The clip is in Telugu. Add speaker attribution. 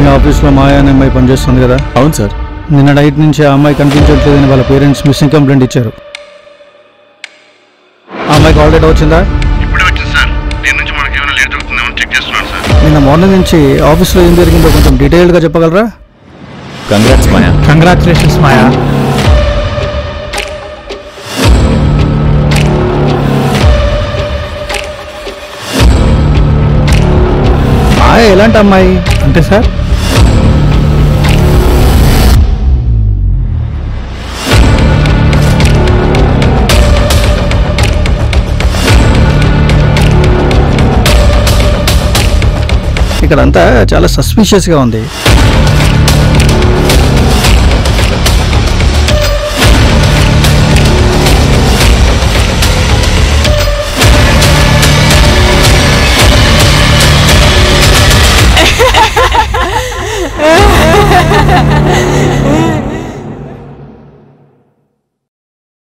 Speaker 1: ఆఫీస్లో మాయా అనే అమ్మాయి పనిచేస్తుంది కదా
Speaker 2: అవును సార్
Speaker 1: నిన్న నైట్ నుంచి ఆ అమ్మాయి కనిపించట్లేదని వాళ్ళ పేరెంట్స్ మిస్సింగ్ కంప్లైంట్ ఇచ్చారు ఆ అమ్మాయికి ఆల్రెడీ వచ్చిందా
Speaker 3: ఇప్పుడే వచ్చింది సార్ దీని నుంచి మనకి ఏమైనా లేట్ అవుతుందేమో చెక్ చేస్తున్నాను సార్
Speaker 1: నిన్న మార్నింగ్ నుంచి ఆఫీస్లో ఏం జరిగిందో కొంచెం డీటెయిల్డ్గా చెప్పగలరా
Speaker 2: కంగ్రాట్స్ మాయా
Speaker 4: కంగ్రాచులేషన్స్ మాయా
Speaker 1: మాయ ఎలాంటి అమ్మాయి
Speaker 4: అంటే సార్
Speaker 1: ఇక్కడంతా చాలా సస్పిషియస్గా ఉంది